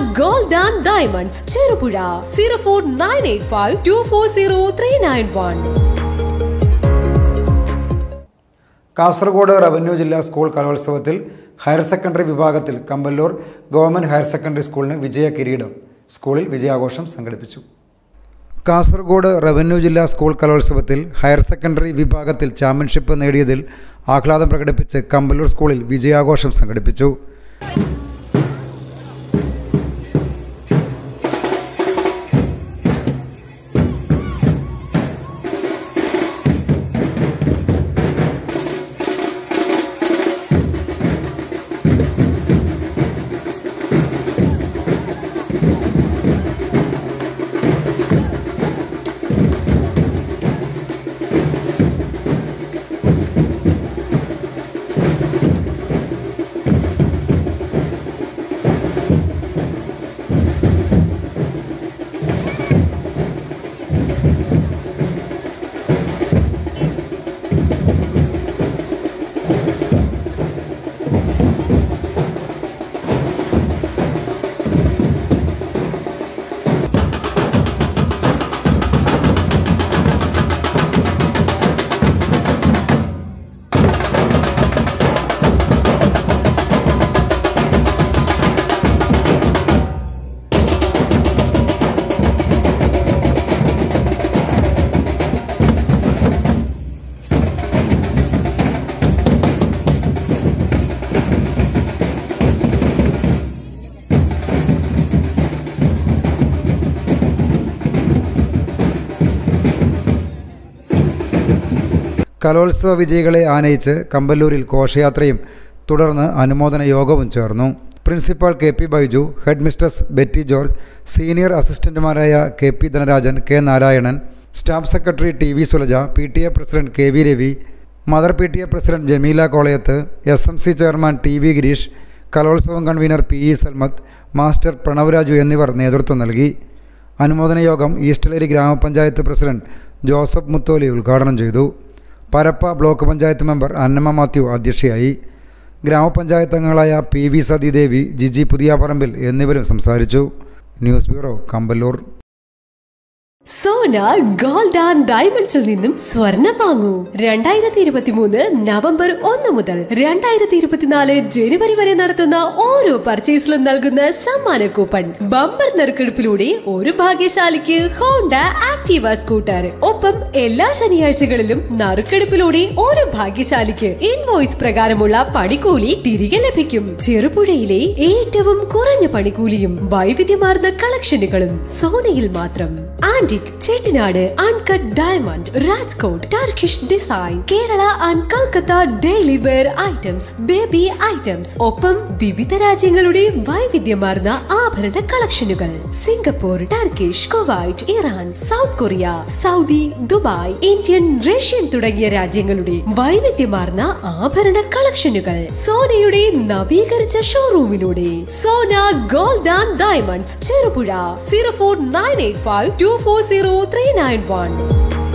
gold and diamonds Cherupuzha zero four nine eight five two four zero three nine one Kasaragod revenue ജില്ലാ school കലോത്സവത്തിൽ higher secondary വിഭാഗത്തിൽ Kambalur government higher secondary സ്കൂളിന് വിജയ കിരീടം സ്കൂളിൽ വിജയാഘോഷം സംഘടിപ്പിച്ചു കാസർഗോഡ് റവന്യൂ ജില്ലാ സ്കൂൾ കലോത്സവത്തിൽ ഹയർ സെക്കൻഡറി വിഭാഗത്തിൽ ചാമ്പ്യൻഷിപ്പ് നേടിയതിൽ ആഹ്ലാദം പ്രകടിപ്പിച്ച് കമ്പല്ലൂർ സ്കൂളിൽ വിജയാഘോഷം സംഘടിപ്പിച്ചു കലോത്സവ വിജയികളെ ആനയിച്ച് കമ്പല്ലൂരിൽ ഘോഷയാത്രയും തുടർന്ന് അനുമോദന യോഗവും ചേർന്നു principal K P Baiju head mistress Betty George senior അസിസ്റ്റന്റുമാരായ K P Dhanarajan K Narayanan staff secretary T V Sulaja P T A president K V Ravi mother P T A president Jameela Kolayath S M C chairman T V Gireesh കലോത്സവം convener P E Salmath master Pranav Raju എന്നിവർ നേതൃത്വം നൽകി അനുമോദന യോഗം ഈസ്റ്റലേരി ഗ്രാമപഞ്ചായത്ത് president Joseph Mutholi ഉദ്ഘാടനം ചെയ്തു Parappa block panchayat member Annamma Mathew അധ്യക്ഷയായി ഗ്രാമപഞ്ചായത്ത് അംഗങ്ങളായ പി വി സതീദേവി ജിജി പുതിയാപറമ്പിൽ എന്നിവരും സംസാരിച്ചു news bureau Kambalur Sona gold and ഡയമണ്ട്സിൽ നിന്നും സ്വർണം വാങ്ങൂ രണ്ടായിരത്തി ഇരുപത്തി മൂന്ന് നവംബർ ഒന്ന് മുതൽ രണ്ടായിരത്തി ഇരുപത്തിനാല് ജനുവരി വരെ നടത്തുന്ന ഓരോ പർച്ചേസിലും നൽകുന്ന സമ്മാന കൂപ്പൺ ബമ്പർ നറുക്കെടുപ്പിലൂടെ ഒരു ഭാഗ്യശാലിക്ക് ഹോണ്ട ആക്ടീവ സ്കൂട്ടർ ഒപ്പം എല്ലാ ശനിയാഴ്ചകളിലും നറുക്കെടുപ്പിലൂടെ ഒരു ഭാഗ്യശാലിക്ക് ഇൻവോയ്സ് പ്രകാരമുള്ള പണിക്കൂലി തിരികെ ലഭിക്കും ചെറുപുഴയിലെ ഏറ്റവും കുറഞ്ഞ പണിക്കൂലിയും വൈവിധ്യമാർന്ന കളക്ഷനുകളും സോനയിൽ മാത്രം antique Chettinad uncut diamond Rajkot Turkish design Kerala and Calcutta daily wear items baby items ഒപ്പം വിവിധ രാജ്യങ്ങളുടെ വൈവിധ്യമാർന്ന ആഭരണ കളക്ഷനുകൾ Singapore Turkish Kuwait Iran South Korea Saudi Dubai Indian Russian തുടങ്ങിയ രാജ്യങ്ങളുടെ വൈവിധ്യമാർന്ന ആഭരണ കളക്ഷനുകൾ സോനയുടെ നവീകരിച്ച ഷോറൂമിലൂടെ Sona gold and diamonds Cherupuzha zero four nine eight five two four zero three nine one